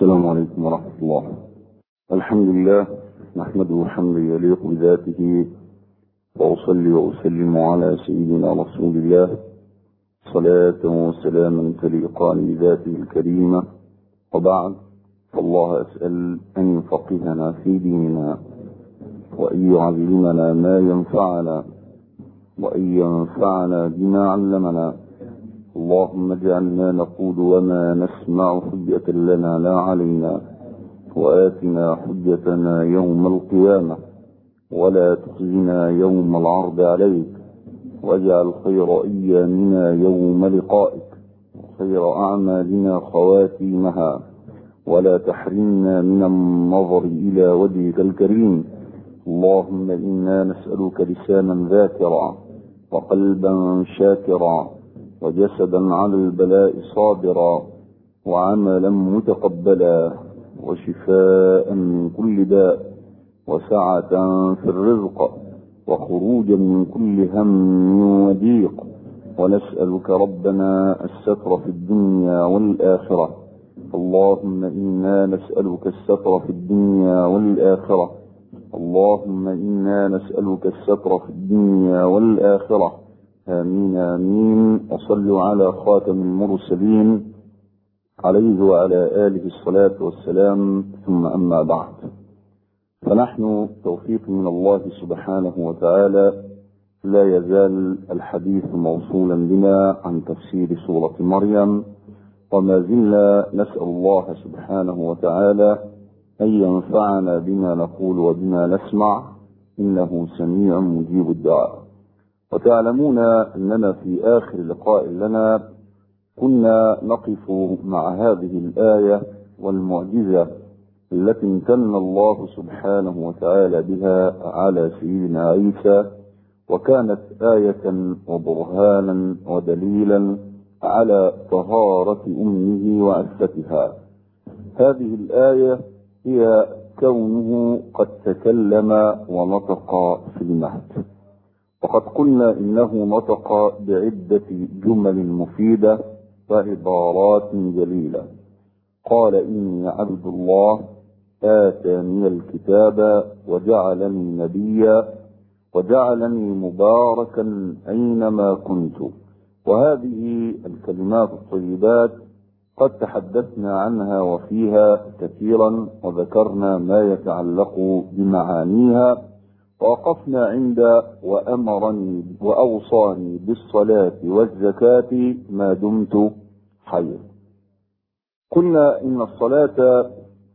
السلام عليكم ورحمة الله الحمد لله نحمده حمدا يليق بذاته وأصلي وأسلم على سيدنا رسول الله صلاة وسلاما تليقان بذاته الكريمة وبعد فالله أسأل أن يفقهنا في ديننا وأن يعلمنا ما ينفعنا وأن ينفعنا بما علمنا اللهم اجعلنا نقول وما نسمع حجة لنا لا علينا وآتنا حجتنا يوم القيامة ولا تخزنا يوم العرض عليك واجعل خير أيامنا يوم لقائك وخير أعمالنا خواتيمها ولا تحرمنا من النظر إلى وجهك الكريم اللهم إنا نسألك لسانا ذاكرا وقلبا شاكرا وجسدا على البلاء صابرا وعملا متقبلا وشفاء من كل داء وسعة في الرزق وخروجا من كل هم وضيق ونسألك ربنا الستر في الدنيا والآخرة اللهم إنا نسألك الستر في الدنيا والآخرة اللهم إنا نسألك الستر في الدنيا والآخرة آمين آمين وصلوا على خاتم المرسلين عليه وعلى آله الصلاة والسلام ثم أما بعد فنحن توفيق من الله سبحانه وتعالى لا يزال الحديث موصولا بنا عن تفسير سورة مريم وما زلنا نسأل الله سبحانه وتعالى أن ينفعنا بما نقول وبما نسمع إنه سميع مجيب الدعاء وتعلمون أننا في آخر لقاء لنا كنا نقف مع هذه الآية والمعجزة التي امتن الله سبحانه وتعالى بها على سيدنا عيسى وكانت آية وبرهانا ودليلا على طهارة أمه وعفتها هذه الآية هي كونه قد تكلم ونطق في المهد وقد قلنا إنه نطق بعدة جمل مفيدة وعبارات جليلة قال إني عبد الله آتاني الكتاب وجعلني نبيا وجعلني مباركا أينما كنت وهذه الكلمات الطيبات قد تحدثنا عنها وفيها كثيرا وذكرنا ما يتعلق بمعانيها ووقفنا عند وأمرني وأوصاني بالصلاة والزكاة ما دمت حيا قلنا إن الصلاة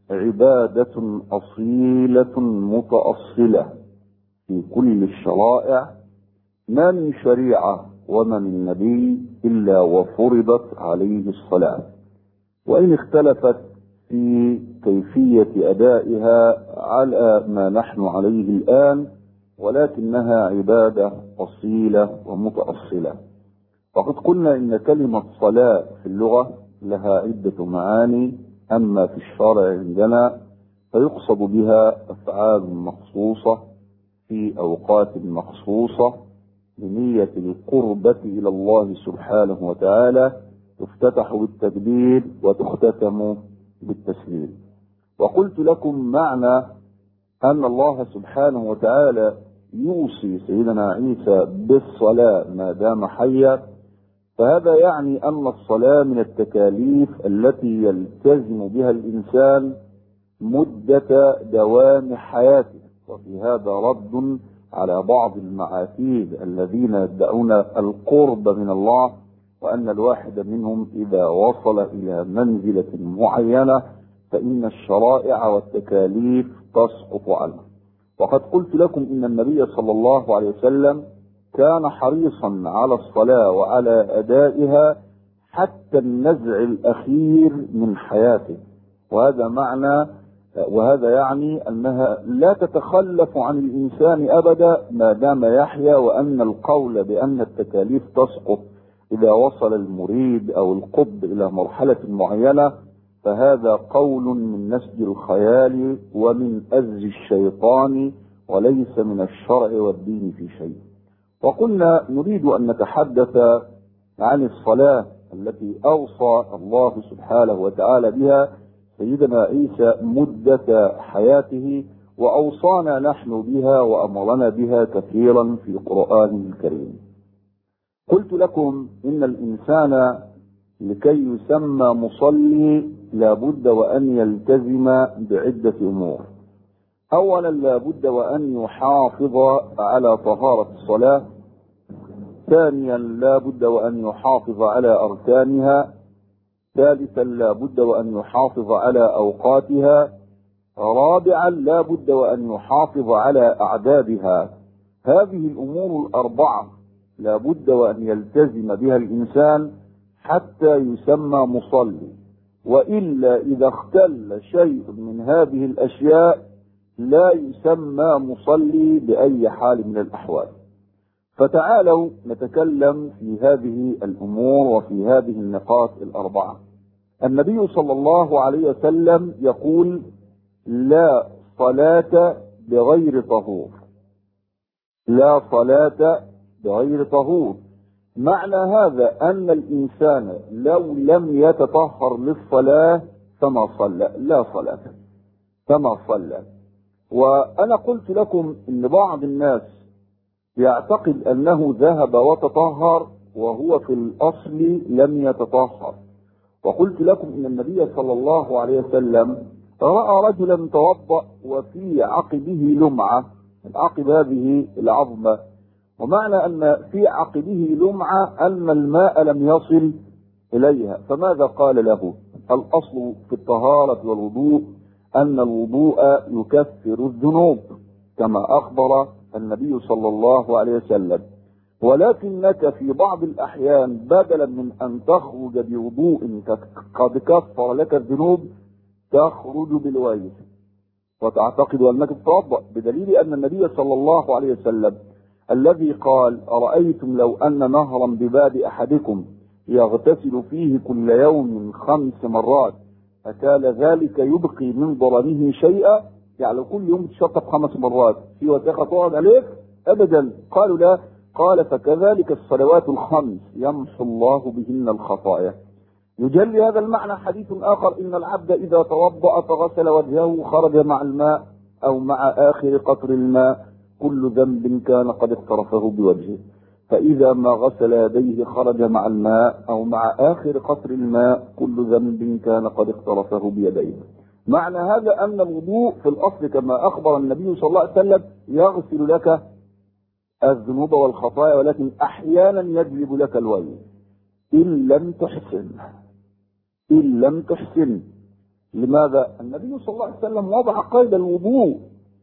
عبادة أصيلة متأصلة في كل الشرائع ما من شريعة وما من نبي إلا وفرضت عليه الصلاة وإن اختلفت في كيفية أدائها على ما نحن عليه الآن ولكنها عبادة أصيلة ومتأصلة وقد قلنا إن كلمة صلاة في اللغة لها عدة معاني أما في الشرع عندنا فيقصد بها أفعال مخصوصة في أوقات مخصوصة بنية القربة إلى الله سبحانه وتعالى تفتتح بالتكبير وتختتم بالتسليم وقلت لكم معنى أن الله سبحانه وتعالى يوصي سيدنا عيسى بالصلاة ما دام حيا فهذا يعني أن الصلاة من التكاليف التي يلتزم بها الإنسان مدة دوام حياته وفي هذا رد على بعض المعاتيد الذين يدعون القرب من الله وأن الواحد منهم إذا وصل إلى منزلة معينة فإن الشرائع والتكاليف تسقط عنه وقد قلت لكم إن النبي صلى الله عليه وسلم كان حريصا على الصلاة وعلى أدائها حتى النزع الأخير من حياته وهذا معنى وهذا يعني أنها لا تتخلف عن الإنسان أبدا ما دام يحيا وأن القول بأن التكاليف تسقط إذا وصل المريد أو القطب إلى مرحلة معينة فهذا قول من نسج الخيال ومن أز الشيطان وليس من الشرع والدين في شيء وقلنا نريد أن نتحدث عن الصلاة التي أوصى الله سبحانه وتعالى بها سيدنا عيسى مدة حياته وأوصانا نحن بها وأمرنا بها كثيرا في القرآن الكريم قلت لكم إن الإنسان لكي يسمى مصلي لابد وأن يلتزم بعدة أمور أولا لابد وأن يحافظ على طهارة الصلاة ثانيا لابد وأن يحافظ على أركانها ثالثا لابد وأن يحافظ على أوقاتها رابعا لابد وأن يحافظ على أعدادها هذه الأمور الأربعة لابد وأن يلتزم بها الإنسان حتى يسمى مصلي وإلا إذا اختل شيء من هذه الأشياء لا يسمى مصلي بأي حال من الأحوال فتعالوا نتكلم في هذه الأمور وفي هذه النقاط الأربعة النبي صلى الله عليه وسلم يقول لا صلاة بغير طهور لا صلاة بغير طهور معنى هذا أن الإنسان لو لم يتطهر للصلاة فما صلى لا صلاة فما صلى وأنا قلت لكم إن بعض الناس يعتقد أنه ذهب وتطهر وهو في الأصل لم يتطهر وقلت لكم إن النبي صلى الله عليه وسلم رأى رجلا توضأ وفي عقبه لمعة العقب هذه العظمة ومعنى أن في عقبه لمعة أن الماء لم يصل إليها فماذا قال له الأصل في الطهارة والوضوء أن الوضوء يكفر الذنوب كما أخبر النبي صلى الله عليه وسلم ولكنك في بعض الأحيان بدلا من أن تخرج بوضوء قد كفر لك الذنوب تخرج بالويل وتعتقد أنك تتوضأ بدليل أن النبي صلى الله عليه وسلم الذي قال أرأيتم لو أن نهرا بباب أحدكم يغتسل فيه كل يوم خمس مرات أكان ذلك يبقي من ضرنه شيئا يعني كل يوم تشطف خمس مرات في وثيقة تقعد عليك أبدا قالوا لا قال فكذلك الصلوات الخمس يمحو الله بهن الخطايا يجلي هذا المعنى حديث آخر إن العبد إذا توضأ فغسل وجهه خرج مع الماء أو مع آخر قطر الماء كل ذنب كان قد اقترفه بوجهه فإذا ما غسل يديه خرج مع الماء أو مع آخر قطر الماء كل ذنب كان قد اقترفه بيديه معنى هذا أن الوضوء في الأصل كما أخبر النبي صلى الله عليه وسلم يغسل لك الذنوب والخطايا ولكن أحيانا يجلب لك الويل إن لم تحسن إن لم تحسن لماذا؟ النبي صلى الله عليه وسلم وضع قيد الوضوء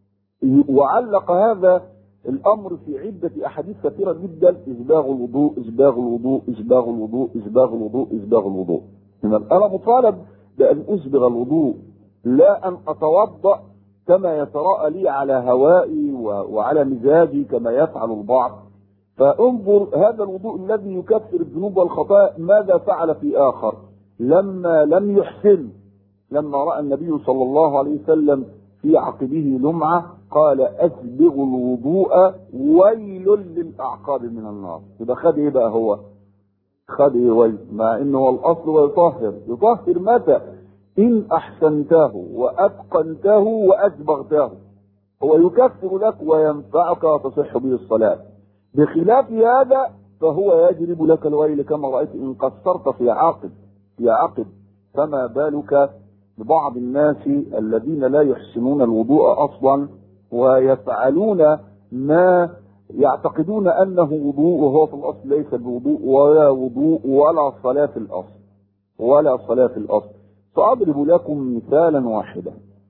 وعلق هذا الامر في عده احاديث كثيره جدا اسباغ الوضوء اسباغ الوضوء اسباغ الوضوء اسباغ الوضوء اسباغ الوضوء انا مطالب بان اسبغ الوضوء لا ان اتوضا كما يتراءى لي على هوائي وعلى مزاجي كما يفعل البعض فانظر هذا الوضوء الذي يكفر الذنوب والخطايا ماذا فعل في اخر لما لم يحسن لما راى النبي صلى الله عليه وسلم في عقبه لمعة قال أسبغ الوضوء ويل للأعقاب من النار يبقى خد إيه بقى هو خد إيه ويل مع إنه هو الأصل ويطهر يطهر متى إن أحسنته وأتقنته وأسبغته هو يكفر لك وينفعك وتصح به الصلاة بخلاف هذا فهو يجلب لك الويل كما رأيت إن قصرت في عاقب في عقب فما بالك ببعض الناس الذين لا يحسنون الوضوء اصلا ويفعلون ما يعتقدون انه وضوء وهو في الاصل ليس بوضوء ولا وضوء ولا صلاه في الاصل ولا صلاه في الاصل ساضرب لكم مثالا واحدا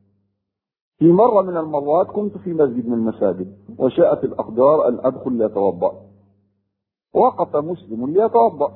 في مرة من المرات كنت في مسجد من المساجد وشاءت الأقدار أن أدخل لأتوضأ وقف مسلم ليتوضأ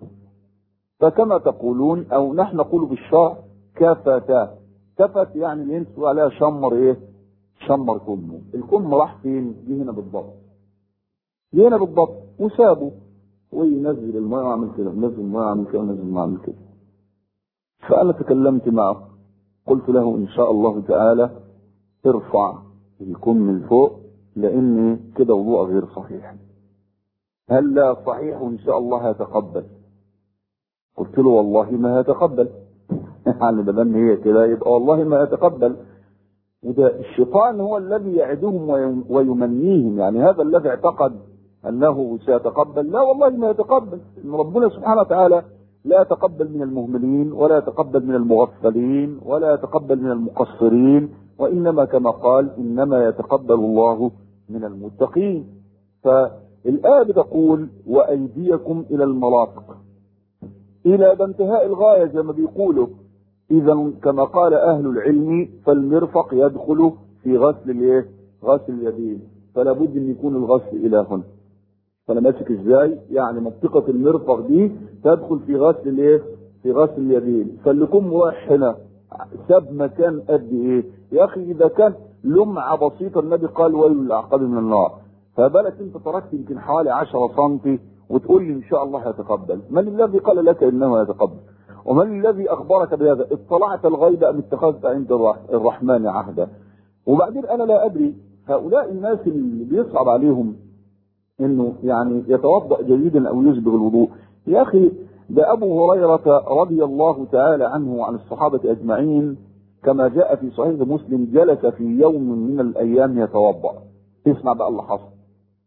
فكما تقولون أو نحن نقول بالشرع كفتا كفت يعني اللي انت عليها شمر ايه شمر كمه الكم راح فين جه هنا بالضبط جه هنا بالضبط وسابه وينزل الماء ويعمل كده ينزل الماء ويعمل كده ينزل الماء ويعمل كده فانا تكلمت معه قلت له ان شاء الله تعالى ارفع الكم لفوق لان كده وضوء غير صحيح هل لا صحيح وان شاء الله هيتقبل قلت له والله ما هيتقبل يعني ما دام هي كده يبقى والله ما يتقبل وده الشيطان هو الذي يعدهم ويم- ويمنيهم يعني هذا الذي اعتقد انه سيتقبل لا والله ما يتقبل ان ربنا سبحانه وتعالى لا يتقبل من المهملين ولا يتقبل من المغفلين ولا يتقبل من المقصرين وانما كما قال انما يتقبل الله من المتقين فالايه بتقول وايديكم الى المرافق الى ده انتهاء الغايه زي ما بيقولوا اذا كما قال اهل العلم فالمرفق يدخل في غسل الايه غسل اليدين فلا بد ان يكون الغسل الى هنا فانا ماسك ازاي يعني منطقه المرفق دي تدخل في غسل الايه في غسل اليدين فاللي يكون رايح هنا ساب مكان قد ايه يا اخي اذا كان لمعه بسيطه النبي قال ويل للاعقاب من النار فبالك انت تركت يمكن حوالي 10 سم وتقول لي ان شاء الله يتقبل من الذي قال لك انه يتقبل ومن الذي اخبرك بهذا اطلعت الغيب ام اتخذت عند الرح- الرحمن عهدا وبعدين انا لا ادري هؤلاء الناس اللي بيصعب عليهم انه يعني يتوضا جيدا او يسبغ الوضوء يا اخي ده ابو هريره رضي الله تعالى عنه وعن الصحابه اجمعين كما جاء في صحيح مسلم جلس في يوم من الايام يتوضا اسمع بقى اللي حصل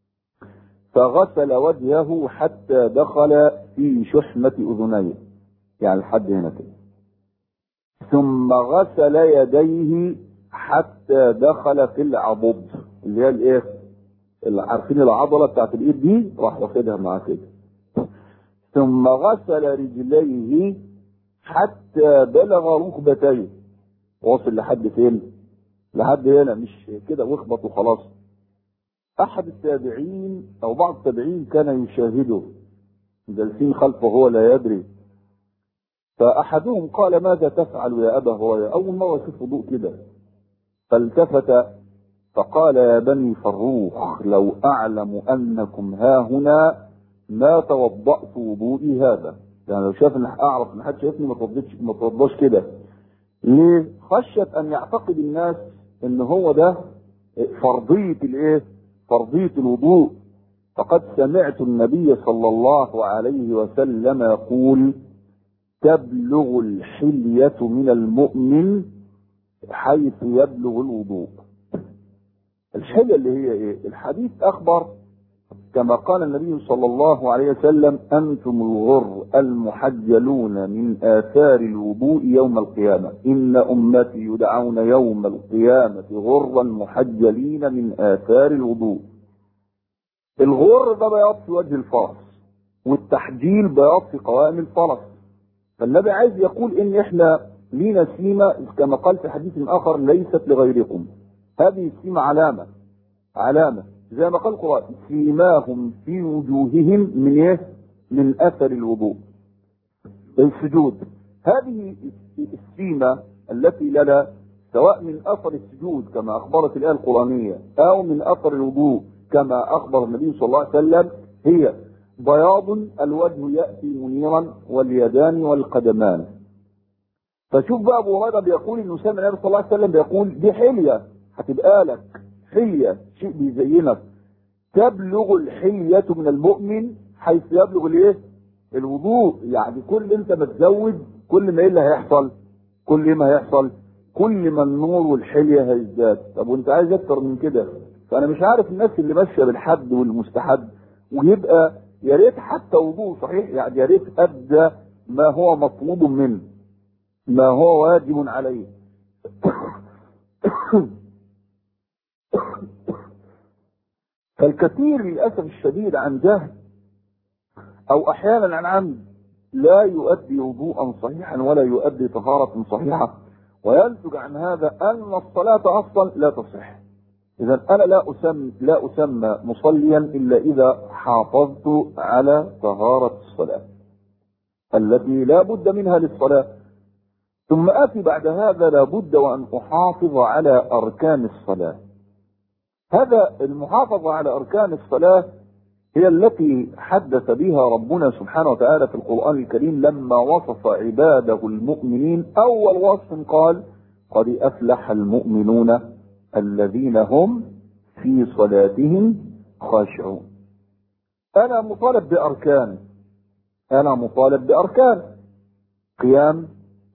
فغسل وجهه حتى دخل في شحمة أذنيه يعني لحد هنا كده ثم غسل يديه حتى دخل في العضد اللي هي الايه اللي عارفين العضلة بتاعت الايد دي راح واخدها معاه كده ثم غسل رجليه حتى بلغ ركبتيه واصل لحد فين لحد هنا مش كده واخبط وخلاص احد التابعين او بعض التابعين كان يشاهده جالسين خلفه هو لا يدري فاحدهم قال ماذا تفعل يا ابا هريره اول مره اشوف وضوء كده فالتفت فقال يا بني فروخ لو اعلم انكم ها هنا ما توضأت وضوئي هذا يعني لو شاف ان اعرف ان حد شايفني ما توضيتش ما توضاش كده ليه خشيه ان يعتقد الناس ان هو ده فرضيه الايه فرضيه الوضوء فقد سمعت النبي صلى الله عليه وسلم يقول تبلغ الحلية من المؤمن حيث يبلغ الوضوء الحلية اللي هي ايه الحديث اخبر كما قال النبي صلى الله عليه وسلم انتم الغر المحجلون من اثار الوضوء يوم القيامة ان امتي يدعون يوم القيامة غرا محجلين من اثار الوضوء الغر ده بياض في وجه الفرس والتحجيل بياض في قوائم الفرس فالنبي عايز يقول ان احنا لينا سيمة كما قال في حديث اخر ليست لغيركم هذه السيمة علامة علامة زي ما قال القرآن سيماهم في وجوههم من ايه من اثر الوضوء السجود هذه السيمة التي لنا سواء من اثر السجود كما اخبرت الايه القرآنية او من اثر الوضوء كما اخبر النبي صلى الله عليه وسلم هي بياض الوجه ياتي منيرا واليدان والقدمان فشوف بقى ابو هريره بيقول انه سمع النبي صلى الله عليه وسلم بيقول دي حليه هتبقى لك حليه شيء بيزينك تبلغ الحليه من المؤمن حيث يبلغ الايه؟ الوضوء يعني كل انت ما تزود كل ما ايه اللي هيحصل؟ كل ما هيحصل؟ كل ما النور والحليه هيزداد طب وانت عايز اكتر من كده فانا مش عارف الناس اللي ماشيه بالحد والمستحد ويبقى يا ريت حتى وضوء صحيح يعني يا ريت ادى ما هو مطلوب منه ما هو واجب عليه فالكثير للاسف الشديد عن جهل او احيانا عن عمد لا يؤدي وضوءا صحيحا ولا يؤدي طهارة صحيحة وينتج عن هذا ان الصلاة اصلا لا تصح اذا انا لا اسمى لا اسمى مصليا الا اذا حافظت على طهارة الصلاة التي لا بد منها للصلاة ثم اتي بعد هذا لا بد وان احافظ على اركان الصلاة هذا المحافظة على اركان الصلاة هي التي حدث بها ربنا سبحانه وتعالى في القرآن الكريم لما وصف عباده المؤمنين اول وصف قال قد افلح المؤمنون الذين هم في صلاتهم خاشعون انا مطالب باركان انا مطالب باركان قيام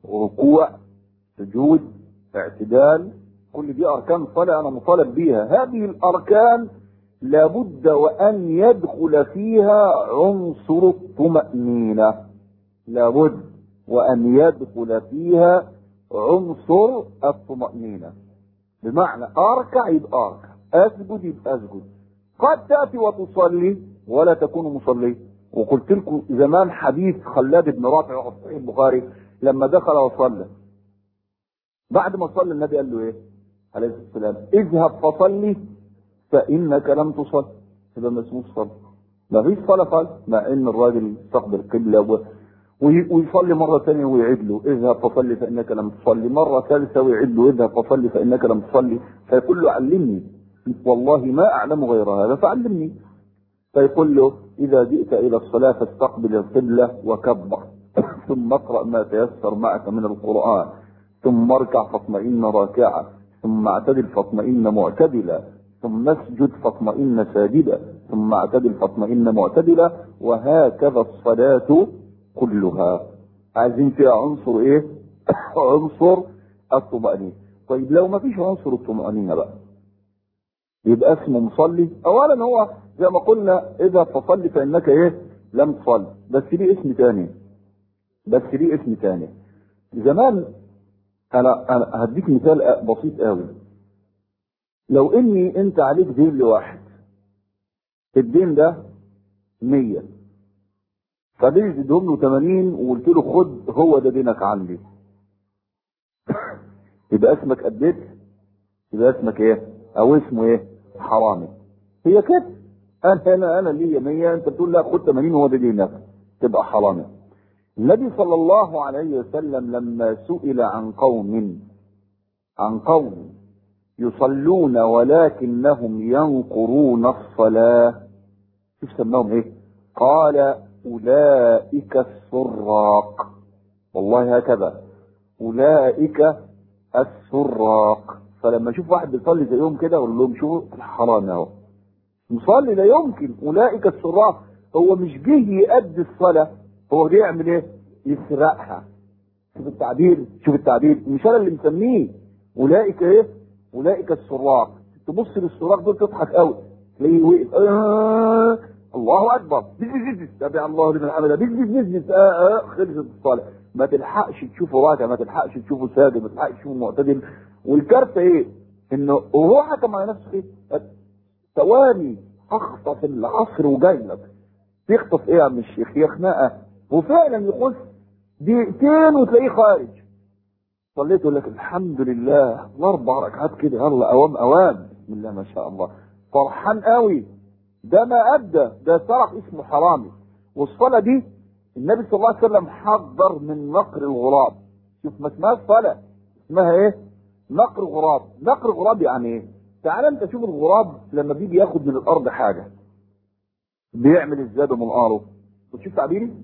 ركوع سجود اعتدال كل دي اركان صلاه انا مطالب بيها هذه الاركان لابد وان يدخل فيها عنصر الطمانينه لابد وان يدخل فيها عنصر الطمانينه بمعنى اركع يبقى اركع اسجد يبقى اسجد قد تاتي وتصلي ولا تكون مصلي وقلت لكم زمان حديث خلاد بن رافع في صحيح البخاري لما دخل وصلى بعد ما صلى النبي قال له ايه عليه الصلاه والسلام اذهب فصلي فانك لم تصل يبقى ما اسموش صلاه ما فيش صلاه خالص مع ان الراجل استقبل القبله و... ويصلي مرة ثانية ويعيد له اذهب فصلي فإنك لم تصلي مرة ثالثة ويعيد له اذهب فصلي فإنك لم تصلي فيقول له علمني والله ما أعلم غير هذا فعلمني فيقول له إذا جئت إلى الصلاة فاستقبل القبلة وكبر ثم اقرأ ما تيسر معك من القرآن ثم اركع فاطمئن راكعا ثم اعتدل فاطمئن معتدلا ثم اسجد فاطمئن ساجدا ثم اعتدل فاطمئن معتدلا وهكذا الصلاة كلها عايزين فيها عنصر ايه عنصر الطمأنينة طيب لو ما فيش عنصر الطمأنينة بقى يبقى اسمه مصلي اولا هو زي ما قلنا اذا فصلي فانك ايه لم تصلي بس ليه اسم تاني بس ليه اسم تاني زمان انا انا هديك مثال بسيط قوي لو اني انت عليك دين لواحد الدين ده مية فدين ادهم له 80 وقلت له خد هو ده دينك عندي يبقى اسمك اديت يبقى اسمك ايه او اسمه ايه حرامي هي كده انا انا انا ليا 100 انت بتقول لا خد 80 هو ده دينك تبقى حرامي النبي صلى الله عليه وسلم لما سئل عن قوم عن قوم يصلون ولكنهم ينقرون الصلاة شوف سماهم ايه قال أولئك السراق والله هكذا أولئك السراق فلما اشوف واحد بيصلي زيهم كده اقول لهم شوفوا الحرام اهو مصلي لا يمكن أولئك السراق هو مش جه يأدي الصلاة هو جه يعمل ايه؟ يسرقها شوف التعبير شوف التعبير مش انا اللي مسميه اولئك ايه؟ اولئك السراق تبص للسراق دول تضحك قوي تلاقيه وقف آه الله اكبر بس بس بس تابع الله لمن حمده بس بس بس بس آه آه خلصت الصلاه ما تلحقش تشوفه راكع ما تلحقش تشوفه ساجد ما تلحقش تشوفه معتدل والكارثه ايه؟ انه وهو حكم على نفسه ايه؟ ثواني اخطف العصر وجاي لك تخطف ايه يا عم الشيخ؟ هي خناقه وفعلا يخش دقيقتين وتلاقيه خارج صليت يقول لك الحمد لله الاربع ركعات كده يلا اوام اوام بسم الله ما شاء الله فرحان قوي ده ما ادى ده سرق اسمه حرامي والصلاه دي النبي صلى الله عليه وسلم حذر من نقر الغراب شوف ما اسمهاش صلاه اسمها ايه نقر غراب نقر غراب يعني ايه تعال انت شوف الغراب لما بيجي ياخد من الارض حاجه بيعمل ازاي بمنقاره وتشوف تعبيري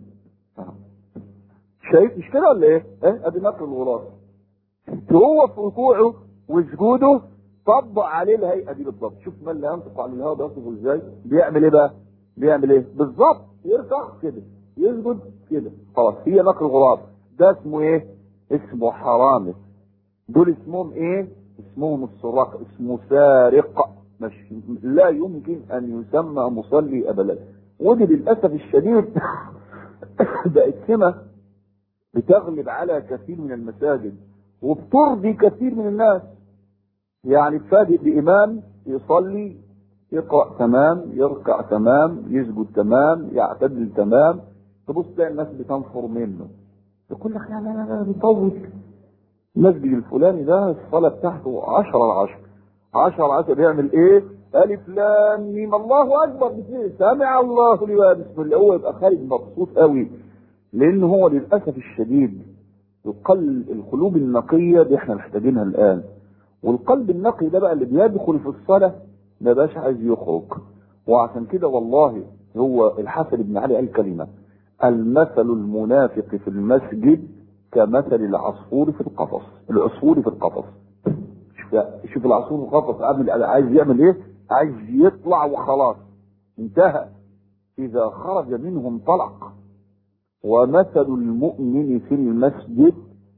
شايف مش كده ولا ايه؟ ايه ادي نقر الغراب هو في ركوعه وسجوده طبق عليه الهيئه دي بالظبط شوف من لا ينطق عن الهوى بيصف ازاي بيعمل ايه بقى؟ بيعمل ايه؟ بالظبط يرفع كده يسجد كده خلاص هي نقر الغراب ده اسمه ايه؟ اسمه حرامي دول اسمهم ايه؟ اسمهم السراق اسمه سارق مش لا يمكن ان يسمى مصلي ابدا ودي للاسف الشديد بقت سمه بتغلب على كثير من المساجد وبترضي كثير من الناس يعني تفاجئ بإمام يصلي يقرأ تمام يركع تمام يسجد تمام يعتدل تمام تبص تلاقي الناس بتنفر منه يقول لك لا لا لا, لا بيطول المسجد الفلاني ده الصلاة بتاعته 10 على 10 10 على 10 بيعمل ايه؟ ألف لام ميم الله أكبر بسم الله سامع الله لمن بسم الله هو يبقى خارج مبسوط قوي لأن هو للأسف الشديد القلب القلوب النقية دي احنا محتاجينها الآن والقلب النقي ده بقى اللي بيدخل في الصلاة ما بقاش عايز يخرج وعشان كده والله هو الحسن بن علي قال كلمة المثل المنافق في المسجد كمثل العصفور في القفص العصفور في القفص شوف شوف العصفور في القفص عامل عايز يعمل ايه عايز يطلع وخلاص انتهى اذا خرج منه انطلق ومثل المؤمن في المسجد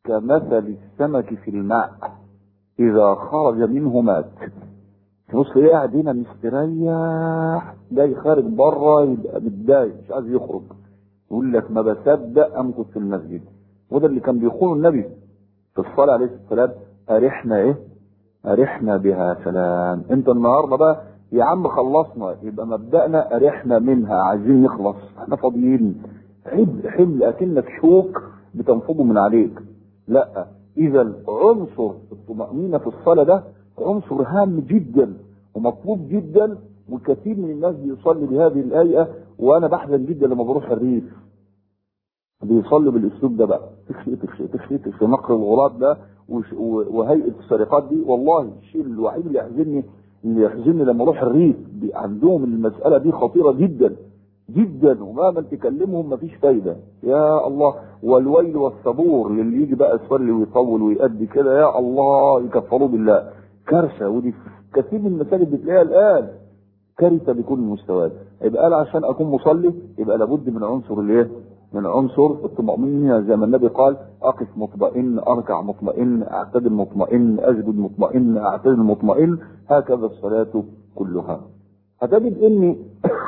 كمثل السمك في الماء إذا خرج منه مات تبص ايه قاعد هنا مستريح جاي خارج بره يبقى متضايق مش عايز يخرج يقول لك ما بصدق امكث في المسجد وده اللي كان بيخون النبي في الصلاه عليه السلام ارحنا ايه ارحنا بها سلام انت النهارده بقى يا عم خلصنا يبقى مبدأنا ارحنا منها عايزين نخلص احنا فاضيين حمل حمل اكنك شوك بتنفضه من عليك لا اذا عنصر الطمأنينة في الصلاة ده عنصر هام جدا ومطلوب جدا وكثير من الناس بيصلي بهذه الآية وانا بحزن جدا لما بروح الريف بيصلي بالاسلوب ده بقى تخشي تخشي تخشي تخشي نقر الغراب ده وش- و- وهيئه السرقات دي والله الشيء الوحيد اللي يحزنني اللي يحزنني لما اروح الريف بي- عندهم المساله دي خطيره جدا جدا ومهما تكلمهم مفيش فايده يا الله والويل والثبور للي يجي بقى يصلي ويطول ويأدي كده يا الله يكفروه بالله كارثه ودي في كثير من المساجد بتلاقيها الان كارثه بكل المستويات يبقى قال عشان اكون مصلي يبقى لابد من عنصر الايه؟ من عنصر الطمأنينة زي ما النبي قال اقف مطمئن اركع مطمئن اعتدل مطمئن اسجد مطمئن اعتدل مطمئن هكذا الصلاة كلها هتجد ان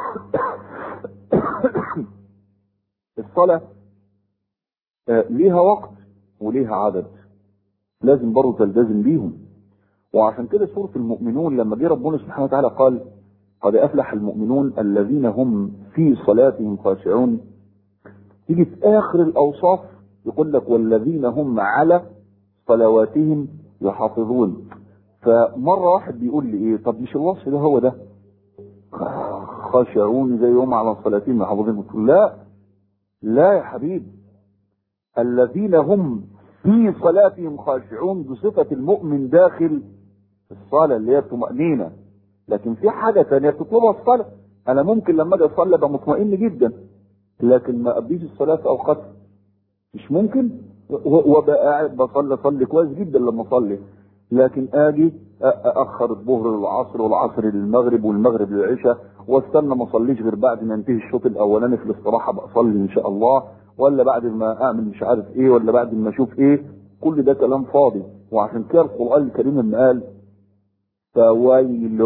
الصلاة آه، ليها وقت وليها عدد لازم برضه تلتزم بيهم وعشان كده سورة المؤمنون لما جه ربنا سبحانه وتعالى قال قد أفلح المؤمنون الذين هم في صلاتهم خاشعون تيجي في آخر الأوصاف يقول لك والذين هم على صلواتهم يحافظون فمرة واحد بيقول لي إيه طب مش الوصف ده هو ده خاشعون زي هم على صلاتهم يحافظون قلت له لا لا يا حبيبي الذين هم في صلاتهم خاشعون بصفة المؤمن داخل الصلاة اللي هي الطمأنينة لكن في حاجة ثانية بتطلبها الصلاة أنا ممكن لما أجي أصلي أبقى مطمئن جدا لكن ما أقضيش الصلاة في أوقاتها مش ممكن و- وابقى قاعد بصلي اصلي كويس جدا لما اصلي لكن اجي أ- اخر الظهر للعصر والعصر للمغرب والمغرب للعشاء واستنى ما اصليش غير بعد ما ينتهي الشوط الاولاني في الاستراحه بصلي ان شاء الله ولا بعد ما اعمل مش عارف ايه ولا بعد ما اشوف ايه كل ده كلام فاضي وعشان كده القران الكريم لما قال فويل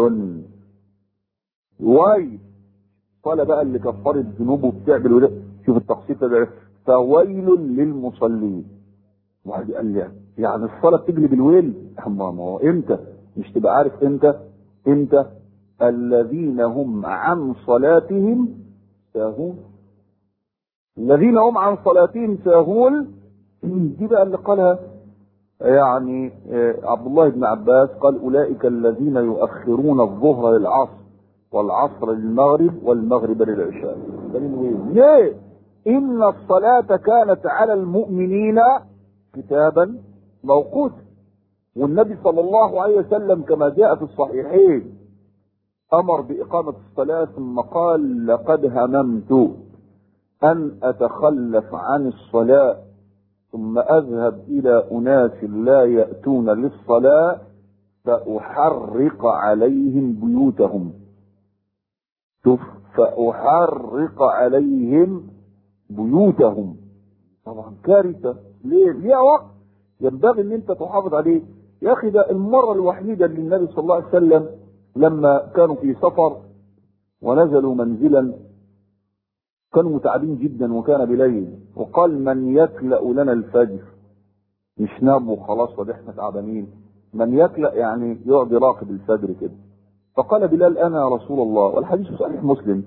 ويل قال بقى اللي كفرت ذنوبه وبتعمل وده شوف التقسيط ده فويل للمصلين واحد قال لي يعني الصلاه بتجلب الويل اما ما هو امتى مش تبقى عارف امتى امتى الذين هم عن صلاتهم ساهون الذين هم عن صلاتهم ساهون دي بقى اللي قالها يعني آه، عبد الله بن عباس قال اولئك الذين يؤخرون الظهر للعصر والعصر للمغرب والمغرب للعشاء دليل وين؟ ليه؟ ان الصلاة كانت على المؤمنين كتابا موقوتا والنبي صلى الله عليه وسلم كما جاء في الصحيحين امر باقامة الصلاة ثم قال لقد هممت ان اتخلف عن الصلاة ثم اذهب الى اناس لا يأتون للصلاة فاحرق عليهم بيوتهم شوف فاحرق عليهم بيوتهم طبعا كارثة ليه ليها وقت ينبغي ان انت تحافظ عليه يا اخي ده المرة الوحيدة اللي النبي صلى الله عليه وسلم لما كانوا في سفر ونزلوا منزلا كانوا متعبين جدا وكان بليل وقال من يكلأ لنا الفجر مش نام وخلاص وده احنا تعبانين من يكلأ يعني يقعد يراقب الفجر كده فقال بلال انا يا رسول الله والحديث في صحيح مسلم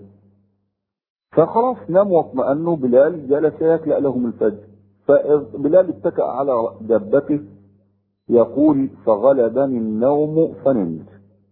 فخلاص ناموا واطمأنوا بلال جلس يكلأ لهم الفجر فبلال اتكأ على دابته يقول فغلبني النوم فنمت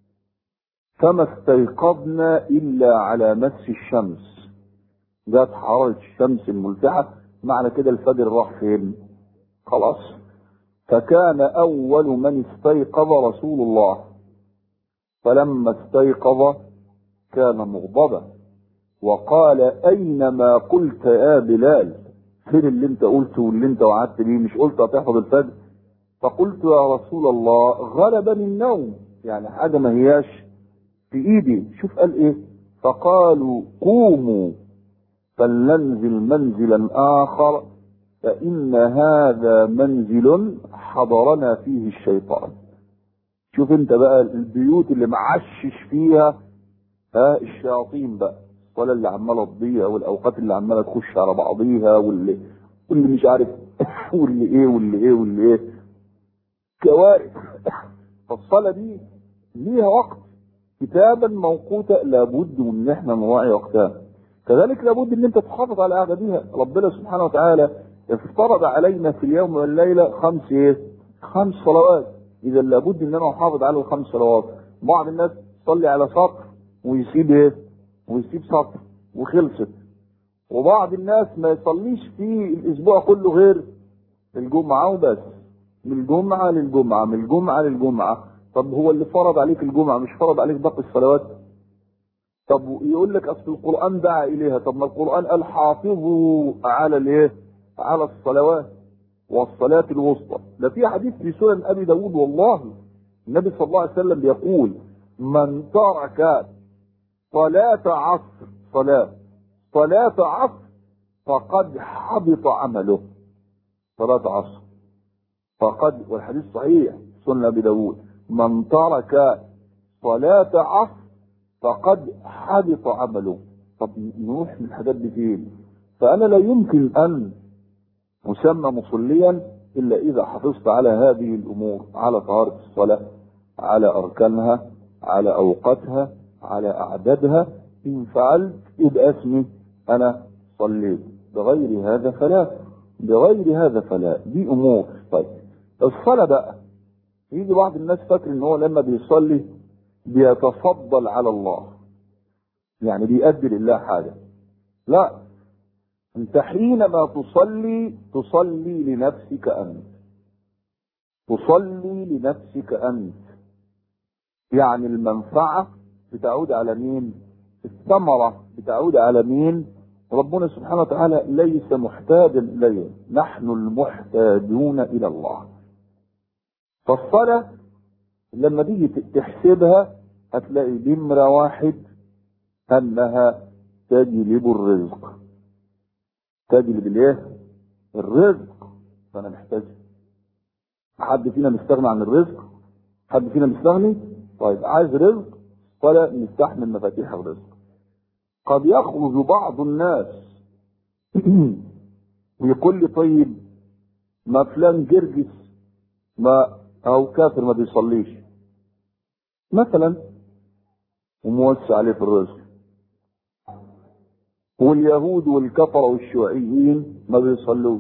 فما استيقظنا إلا على مس الشمس جات حرارة الشمس الملتحة معنى كده الفجر راح فين خلاص فكان أول من استيقظ رسول الله فلما استيقظ كان مغضبا وقال أين ما قلت يا بلال فين اللي انت قلته واللي انت وعدت بيه مش قلت هتحفظ الفجر فقلت يا رسول الله غلبني النوم يعني حاجة ما هياش في ايدي شوف قال ايه فقالوا قوموا فلننزل منزلا اخر فإن هذا منزل حضرنا فيه الشيطان شوف انت بقى البيوت اللي معشش فيها ها الشياطين بقى ولا اللي عماله تضيع والاوقات اللي عماله تخش على بعضيها واللي واللي مش عارف واللي ايه واللي ايه واللي ايه كوارث فالصلاه دي ليها وقت كتابا موقوتا لابد من ان احنا نراعي وقتها كذلك لابد ان انت تحافظ على قعدتها ربنا سبحانه وتعالى افترض علينا في اليوم والليله خمس ايه خمس صلوات اذا لابد ان انا احافظ على الخمس صلوات بعض الناس تصلي على سطر ويسيب ايه ويسيب سطر وخلصت وبعض الناس ما يصليش في الاسبوع كله غير الجمعه وبس من الجمعه للجمعه من الجمعه للجمعه طب هو اللي فرض عليك الجمعه مش فرض عليك باقي الصلوات طب يقول لك اصل القران دعا اليها طب ما القران قال حافظوا على الايه على الصلوات والصلاة الوسطى ده في حديث في سنن أبي داود والله النبي صلى الله عليه وسلم بيقول من ترك صلاة عصر صلاة صلاة عصر فقد حبط عمله صلاة عصر فقد والحديث صحيح سنن أبي داود من ترك صلاة عصر فقد حبط عمله طب نروح من الحاجات دي فين فأنا لا يمكن أن مسمى مصليا الا اذا حافظت على هذه الامور على طهارة الصلاة على اركانها على اوقاتها على اعدادها ان فعلت يبقى اسمي انا صليت بغير هذا فلا بغير هذا فلا دي امور طيب الصلاة بقى يجي بعض الناس فاكر ان هو لما بيصلي بيتفضل على الله يعني بيأدي لله حاجة لا انت حينما تصلي تصلي لنفسك انت تصلي لنفسك انت يعني المنفعة بتعود على مين الثمرة بتعود على مين ربنا سبحانه وتعالى ليس محتاجا اليه نحن المحتاجون الى الله فالصلاة لما تيجي تحسبها هتلاقي نمرة واحد انها تجلب الرزق تجلب الايه الرزق فانا محتاج حد فينا مستغني عن الرزق حد فينا مستغني طيب عايز رزق فلا مفتاح من مفاتيح الرزق قد يخرج بعض الناس ويقول لي طيب ما فلان جرجس ما او كافر ما بيصليش مثلا وموسع عليه في الرزق واليهود والكفر والشيوعيين ما بيصلوش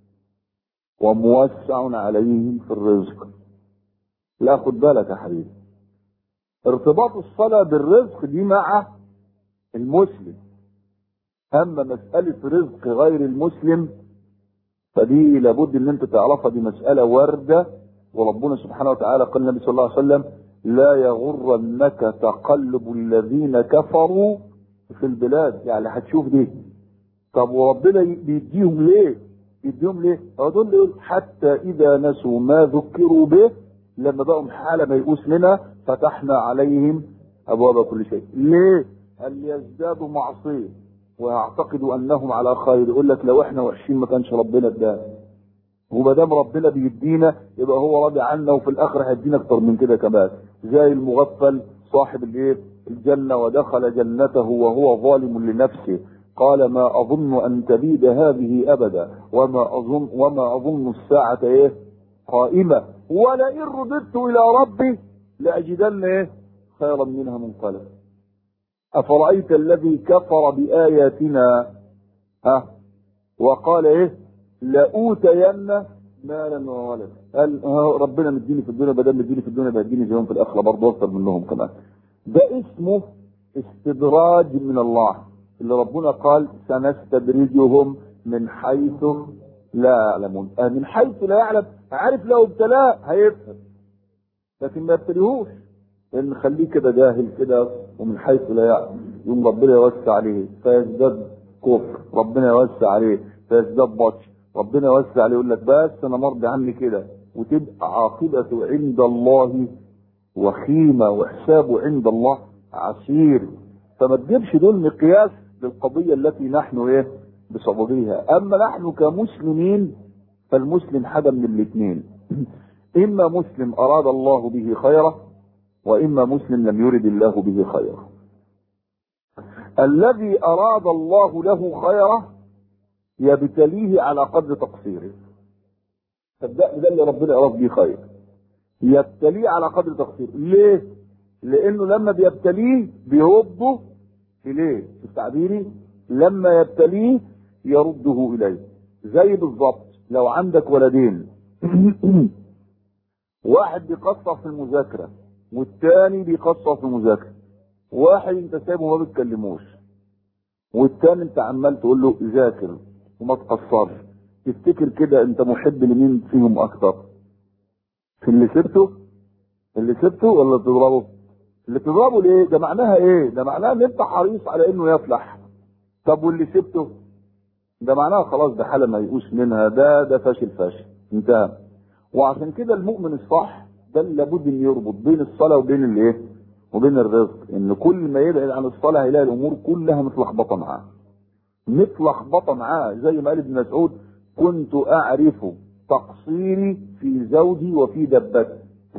وموسع عليهم في الرزق لا خد بالك يا حبيبي ارتباط الصلاة بالرزق دي مع المسلم اما مسألة رزق غير المسلم فدي لابد ان انت تعرفها دي مسألة واردة وربنا سبحانه وتعالى قال النبي صلى الله عليه وسلم لا يغرنك تقلب الذين كفروا في البلاد يعني هتشوف دي طب وربنا بيديهم ليه يديهم ليه هو دول يقول حتى اذا نسوا ما ذكروا به لما بقوا حاله ميؤوس منها فتحنا عليهم ابواب كل شيء ليه هل يزدادوا معصيه ويعتقدوا انهم على خير يقول لك لو احنا وحشين ما كانش ربنا ادانا وما دام ربنا بيدينا يبقى هو راضي عنا وفي الاخر هيدينا اكتر من كده كمان زي المغفل صاحب الايه الجنه ودخل جنته وهو ظالم لنفسه قال ما اظن ان تبيد هذه ابدا وما اظن وما اظن الساعه ايه قائمه ولئن رددت الى ربي لاجدن ايه خيرا منها منقلبا افرايت الذي كفر باياتنا ها وقال ايه لاوتين مالا وولدا قال ربنا مديني في الدنيا بدل مديني في الدنيا بيديني زيهم في الاخره برضه اكتر منهم كمان ده اسمه استدراج من الله اللي ربنا قال سنستدرجهم من حيث لا يعلمون آه من حيث لا يعلم عارف لو ابتلاه هيفهم لكن ما يبتليهوش لان خليه كده جاهل كده ومن حيث لا يعلم يوم ربنا يوسع عليه فيزداد كفر ربنا يوسع عليه فيزداد بطش ربنا يوسع عليه يقول لك بس انا مرضي عني كده وتبقى عاقبته عند الله وخيمه وحسابه عند الله عسير فما تجيبش دول مقياس للقضيه التي نحن ايه بسببها اما نحن كمسلمين فالمسلم حاجه من الاثنين اما مسلم اراد الله به خيرا واما مسلم لم يرد الله به خيرا الذي اراد الله له خيرا يبتليه على قدر تقصيره صدقني ده اللي ربنا اراد به خير يبتليه على قدر تقصيره ليه لانه لما بيبتليه بيرده اليه في تعبيري لما يبتليه يرده اليه زي بالظبط لو عندك ولدين واحد بيقصر في المذاكره والتاني بيقصر في المذاكره واحد انت سايبه ما بتكلموش والتاني انت عمال تقول له ذاكر وما تقصرش تفتكر كده انت محب لمين فيهم اكتر في اللي سبته اللي سبته ولا تضربه اللي تضربه ليه ده معناها ايه ده معناها ان انت حريص على انه يفلح طب واللي سبته ده معناها خلاص ده حاله ميؤوس منها ده ده فاشل فاشل انتهى وعشان كده المؤمن الصح ده اللي لابد ان يربط بين الصلاه وبين الايه وبين الرزق ان كل ما يبعد عن الصلاه هيلاقي الامور كلها متلخبطه معاه متلخبطه معاه زي ما قال ابن مسعود كنت اعرف تقصيري في زوجي وفي دبتي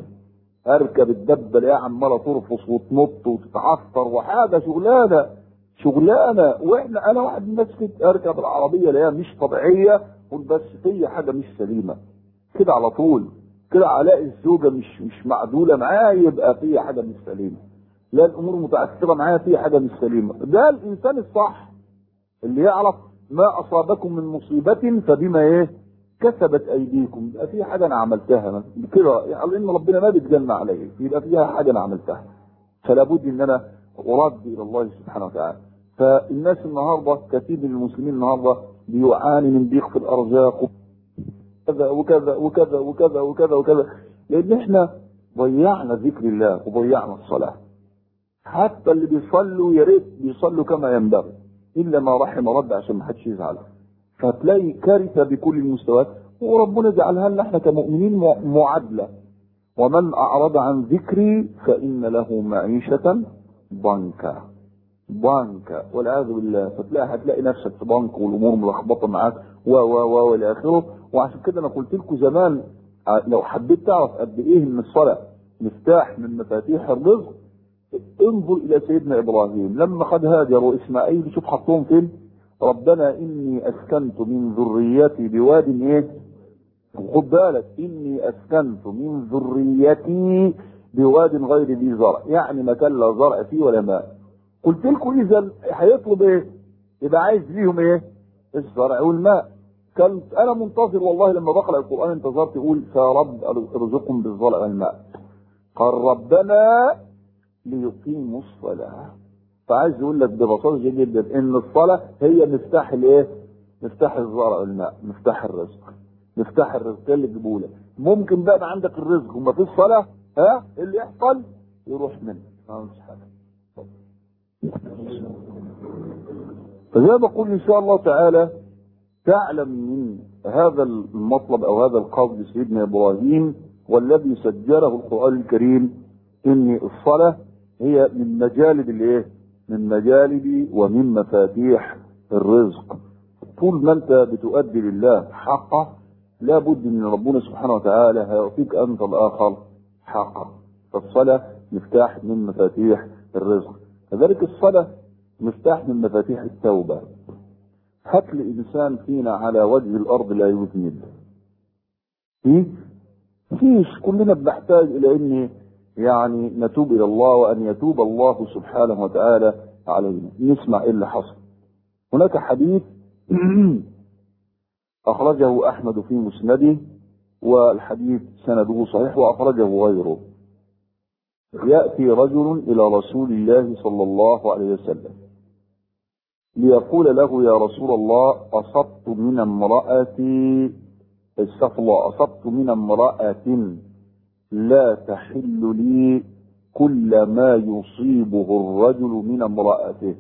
اركب الدبه الاقيها عماله ترفص وتنط وتتعثر وحاجه شغلانه شغلانه واحنا انا واحد من الناس كده اركب العربيه الاقيها مش طبيعيه قول بس في حاجه مش سليمه كده على طول كده الاقي الزوجه مش مش معدوله معايا يبقى في حاجه مش سليمه لا الامور متعثره معايا في حاجه مش سليمه ده الانسان الصح اللي يعرف ما اصابكم من مصيبه فبما ايه كسبت ايديكم يبقى في حاجه انا عملتها كده يعني ان ربنا ما بيتجنى عليا يبقى فيها حاجه انا عملتها فلا بد ان انا ارد الى الله سبحانه وتعالى فالناس النهارده كثير من المسلمين النهارده بيعاني من ضيق في الارزاق كذا وكذا وكذا وكذا وكذا وكذا لان احنا ضيعنا ذكر الله وضيعنا الصلاه حتى اللي بيصلوا يا ريت بيصلوا كما ينبغي الا ما رحم رب عشان ما حدش يزعل فتلاقي كارثه بكل المستويات وربنا جعلها لنا احنا كمؤمنين معادله ومن اعرض عن ذكري فان له معيشه ضنكا ضنكا والعياذ بالله فتلاقي هتلاقي نفسك في ضنك والامور ملخبطه معاك و و و والى اخره وعشان كده انا قلت لكم زمان لو حبيت تعرف قد ايه ان الصلاه مفتاح من مفاتيح الرزق انظر الى سيدنا ابراهيم لما خد هاجر واسماعيل شوف حطهم فين ربنا اني اسكنت من ذريتي بواد ايه خد بالك اني اسكنت من ذريتي بواد غير ذي زرع يعني مكان لا زرع فيه ولا ماء قلت لكم اذا هيطلب ايه يبقى عايز ليهم ايه الزرع والماء كنت انا منتظر والله لما بقرا القران انتظرت يقول يا رب ارزقهم بالزرع والماء قال ربنا ليقيموا الصلاه فعايز يقول لك ببساطه جدا ان الصلاه هي مفتاح الايه؟ مفتاح الزرع والماء، مفتاح الرزق. مفتاح الرزق اللي تجيبه لك. ممكن بقى عندك الرزق وما فيش صلاه ها اللي يحصل يروح منك. ما مش حاجه. فزي ما بقول ان شاء الله تعالى تعلم من هذا المطلب او هذا القصد سيدنا ابراهيم والذي سجله القران الكريم ان الصلاه هي من مجالب الايه؟ من مجالب ومن مفاتيح الرزق طول ما انت بتؤدي لله حقه لابد ان ربنا سبحانه وتعالى هيعطيك انت الاخر حقه فالصلاه مفتاح من مفاتيح الرزق كذلك الصلاه مفتاح من مفاتيح التوبه هات لي انسان فينا على وجه الارض لا يذنب في فيش كلنا بنحتاج الى ان يعني نتوب الى الله وان يتوب الله سبحانه وتعالى علينا نسمع ايه اللي حصل هناك حديث اخرجه احمد في مسنده والحديث سنده صحيح واخرجه غيره ياتي رجل الى رسول الله صلى الله عليه وسلم ليقول له يا رسول الله اصبت من امراتي استغفر الله اصبت من امراه لا تحل لي كل ما يصيبه الرجل من امرأته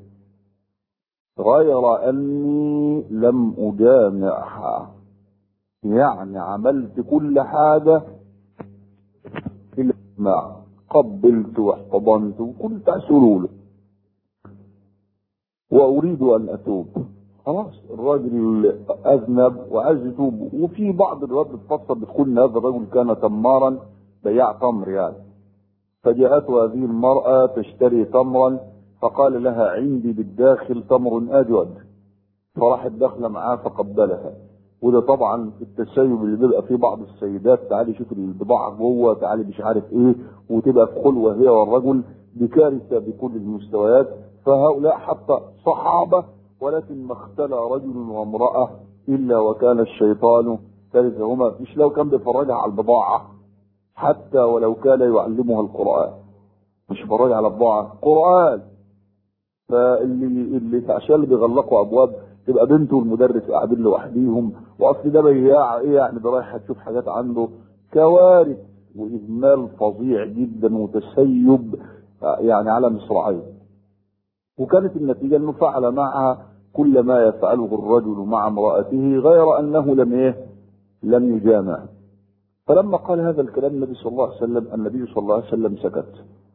غير أني لم أجامعها يعني عملت كل حاجة إلا ما قبلت واحتضنت وكنت أسلول وأريد أن أتوب خلاص الراجل اذنب وعايز يتوب وفي بعض الروايات بتفسر بتقول ان هذا الرجل كان تمارا بياع تمر يعني فجاءته هذه المرأة تشتري تمرا فقال لها عندي بالداخل تمر أجود فراحت داخلة معاه فقبلها وده طبعا التسيب اللي بيبقى فيه بعض السيدات تعالي شوف البضاعة جوه تعالي مش عارف ايه وتبقى في خلوة هي والرجل دي كارثة بكل المستويات فهؤلاء حتى صحابة ولكن ما اختلى رجل وامرأة إلا وكان الشيطان ثالثهما مش لو كان بيفرجها على البضاعة حتى ولو كان يعلمها القرآن مش فرج على البضاعة قرآن فاللي اللي عشان اللي بيغلقوا أبواب تبقى بنته والمدرس قاعدين لوحديهم واصل ده بياع ايه يعني ده رايح تشوف حاجات عنده كوارث واهمال فظيع جدا وتسيب يعني على مصراعيه وكانت النتيجه انه فعل معها كل ما يفعله الرجل مع امراته غير انه لم ايه لم يجامع فلما قال هذا الكلام النبي صلى الله عليه وسلم النبي صلى الله عليه وسلم سكت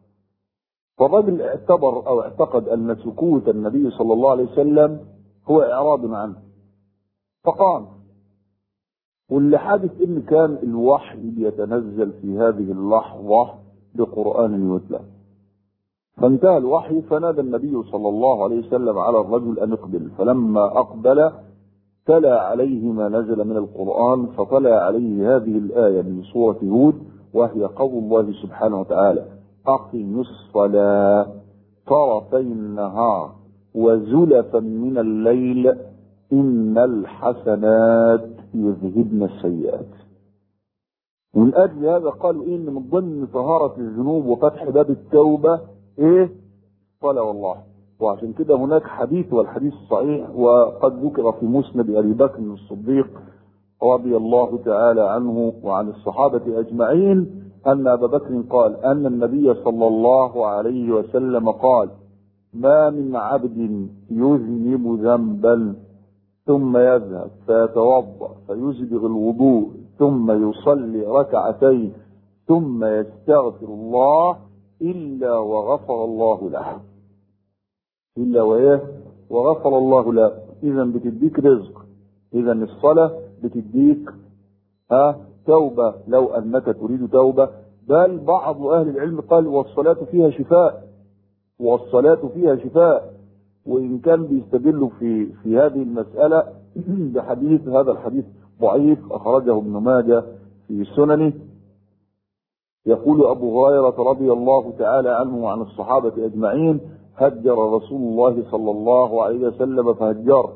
فالرجل اعتبر او اعتقد ان سكوت النبي صلى الله عليه وسلم هو اعراض عنه فقام واللي حادث ان كان الوحي بيتنزل في هذه اللحظه بقران يتلى فانتهى الوحي فنادى النبي صلى الله عليه وسلم على الرجل ان اقبل فلما اقبل تلا عليه ما نزل من القران فطلع عليه هذه الايه من سوره هود وهي قول الله سبحانه وتعالى اقم الصلاه طرفي النهار وزلفا من الليل إن الحسنات يذهبن السيئات من أجل هذا قالوا إن من ضمن طهارة الذنوب وفتح باب التوبة إيه؟ صلاة والله وعشان كده هناك حديث والحديث صحيح وقد ذكر في مسند أبي بكر الصديق رضي الله تعالى عنه وعن الصحابة أجمعين أن أبا بكر قال أن النبي صلى الله عليه وسلم قال ما من عبد يذنب ذنبا ثم يذهب فيتوضا فيسبغ الوضوء ثم يصلي ركعتين ثم يستغفر الله الا وغفر الله له الا وايه وغفر الله له اذا بتديك رزق اذا الصلاه بتديك ها توبه لو انك تريد توبه بل بعض اهل العلم قال والصلاه فيها شفاء والصلاة فيها شفاء وإن كان بيستدلوا في في هذه المسألة بحديث هذا الحديث ضعيف أخرجه ابن ماجه في سننه يقول أبو هريرة رضي الله تعالى عنه وعن الصحابة أجمعين هجر رسول الله صلى الله عليه وسلم فهجر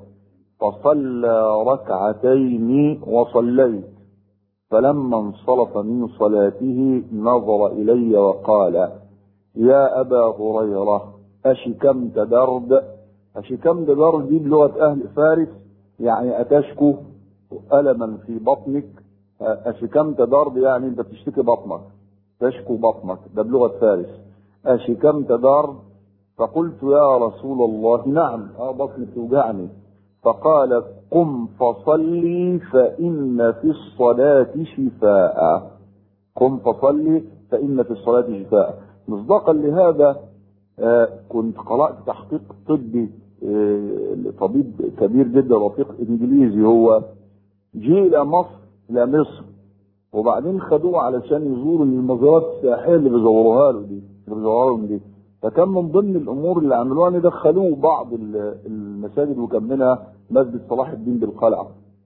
فصلى ركعتين وصليت فلما انصرف من صلاته نظر إلي وقال يا أبا هريرة أشكمت درد أشكمت درد دي بلغة أهل فارس يعني أتشكو ألما في بطنك أشكمت درد يعني أنت بتشتكي بطنك تشكو بطنك ده بلغة فارس أشكمت درد فقلت يا رسول الله نعم اه بطني توجعني فقال قم فصلي فإن في الصلاة شفاء قم فصلي فإن في الصلاة شفاء مصداقا لهذا آه كنت قرأت تحقيق طبي آه لطبيب كبير جدا رفيق انجليزي هو جه الى مصر الى مصر وبعدين خدوه علشان يزوروا المزارات السياحيه اللي بيزوروها له دي اللي بيزوروها لهم دي فكان من ضمن الامور اللي عملوها ان دخلوه بعض المساجد وكان منها مسجد صلاح الدين بالقلعه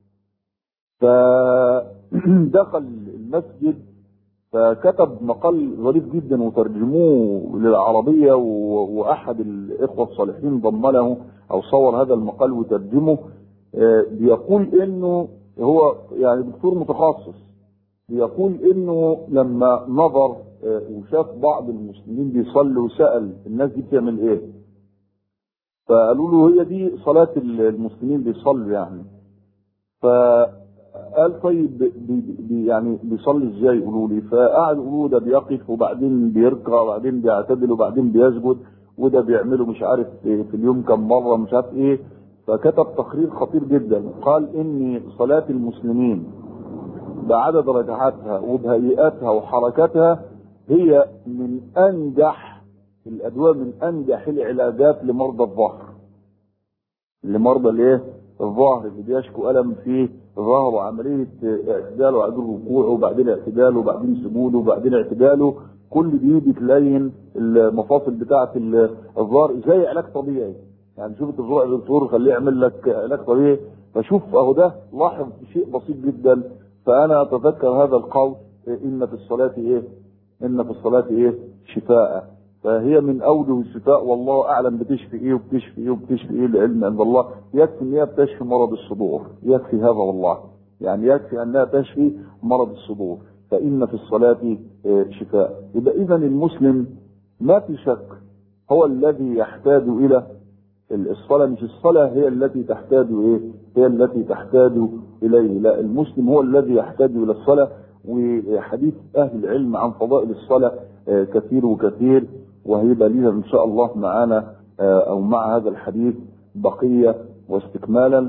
فدخل المسجد فكتب مقال ظريف جدا وترجموه للعربية وأحد الإخوة الصالحين ضم له أو صور هذا المقال وترجمه بيقول إنه هو يعني دكتور متخصص بيقول إنه لما نظر وشاف بعض المسلمين بيصلوا وسأل الناس دي بتعمل إيه؟ فقالوا له هي دي صلاة المسلمين بيصلوا يعني ف قال طيب بي بي يعني بيصلي ازاي يقولوا لي فقعد يقولوا ده بيقف وبعدين بيركع وبعدين بيعتدل وبعدين بيسجد وده بيعمله مش عارف في اليوم كم مره مش عارف ايه فكتب تقرير خطير جدا قال ان صلاه المسلمين بعدد ركعاتها وبهيئاتها وحركاتها هي من انجح الادويه من انجح العلاجات لمرضى الظهر لمرضى الايه الظهر اللي بيشكو الم في ظهره عمليه اعتدال وبعدين ركوعه وبعدين اعتداله وبعدين سجوده وبعدين اعتداله كل دي بتلين المفاصل بتاعه الظهر زي علاج طبيعي يعني شوف تزور الدكتور خليه يعمل لك علاج طبيعي فشوف اهو ده لاحظ شيء بسيط جدا فانا اتذكر هذا القول ان في الصلاه ايه ان في الصلاه ايه شفاء فهي من اوجه الشفاء والله اعلم بتشفي ايه وبتشفي ايه وبتشفي ايه العلم عند الله يكفي ان هي بتشفي مرض الصدور يكفي هذا والله يعني يكفي انها تشفي مرض الصدور فان في الصلاه شفاء يبقى اذا المسلم ما في شك هو الذي يحتاج الى الصلاه مش الصلاه هي التي تحتاج ايه هي التي تحتاج اليه لا المسلم هو الذي يحتاج الى الصلاه وحديث اهل العلم عن فضائل الصلاه كثير وكثير وهيبقى لنا ان شاء الله معانا او مع هذا الحديث بقيه واستكمالا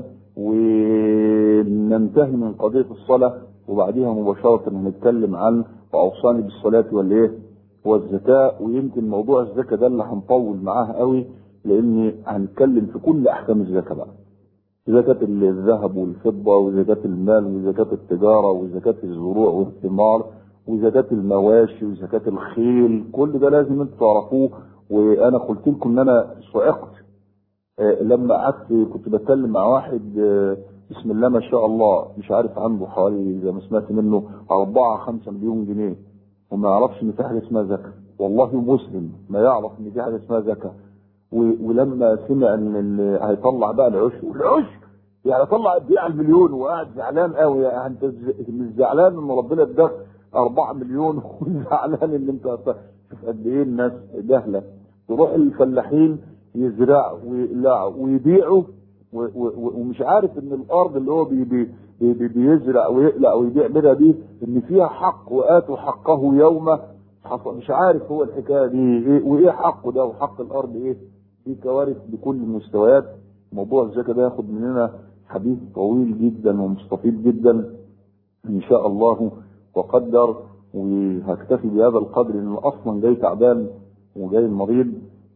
وننتهي من قضيه الصلاه وبعديها مباشره هنتكلم عن واوصاني بالصلاه والايه والزكاه ويمكن موضوع الزكاه ده اللي هنطول معاه قوي لاني هنتكلم في كل احكام الزكاه بقى زكاة الذهب والفضة وزكاة المال وزكاة التجارة وزكاة الزروع والثمار وزكاة المواشي وزكاة الخيل كل ده لازم انتوا تعرفوه وانا قلت لكم ان انا صعقت آه لما قعدت كنت بتكلم مع واحد آه بسم الله ما شاء الله مش عارف عنده حوالي زي ما سمعت منه أربعة خمسة مليون جنيه وما يعرفش ان في حاجة اسمها زكاة والله مسلم ما يعرف ان في حاجة اسمها زكاة ولما سمع ان هيطلع بقى العشر العشر يعني طلع قد ايه على المليون وقاعد زعلان قوي يعني انت مش زعلان ان ربنا اداك 4 مليون وزعلان ان انت شوف قد ايه الناس جهله تروح الفلاحين يزرعوا ويقلعوا ويبيعوا ومش عارف ان الارض اللي هو بي بي بي بيزرع ويقلع ويبيع منها دي ان فيها حق واتوا حقه يوم مش عارف هو الحكايه دي ايه وايه حقه ده وحق الارض ايه في كوارث بكل المستويات موضوع الزكاه ده ياخد مننا حديث طويل جدا ومستفيض جدا ان شاء الله وقدر وهكتفي بهذا القدر لان اصلا جاي تعبان وجاي مريض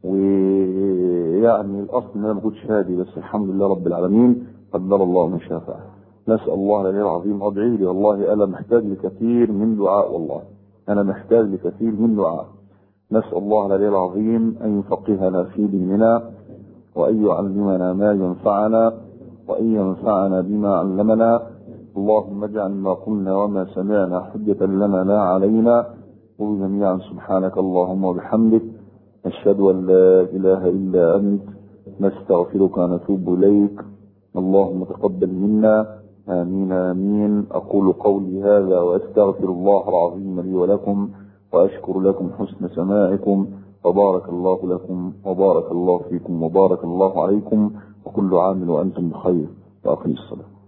ويعني الاصل ان انا ما كنتش هادي بس الحمد لله رب العالمين قدر الله ما شاء فعل نسال الله العلي العظيم ادعي لي والله انا محتاج لكثير من دعاء والله انا محتاج لكثير من دعاء نسال الله العلي العظيم ان يفقهنا في ديننا وان يعلمنا ما ينفعنا وأن ينفعنا بما علمنا اللهم اجعل ما قلنا وما سمعنا حجة لنا لا علينا وجميعا سبحانك اللهم وبحمدك نشهد أن لا إله إلا أنت نستغفرك ونتوب إليك اللهم تقبل منا آمين آمين أقول قولي هذا وأستغفر الله العظيم لي ولكم وأشكر لكم حسن سماعكم وبارك الله لكم وبارك الله فيكم وبارك الله عليكم وكل عام وأنتم بخير وأقم الصلاة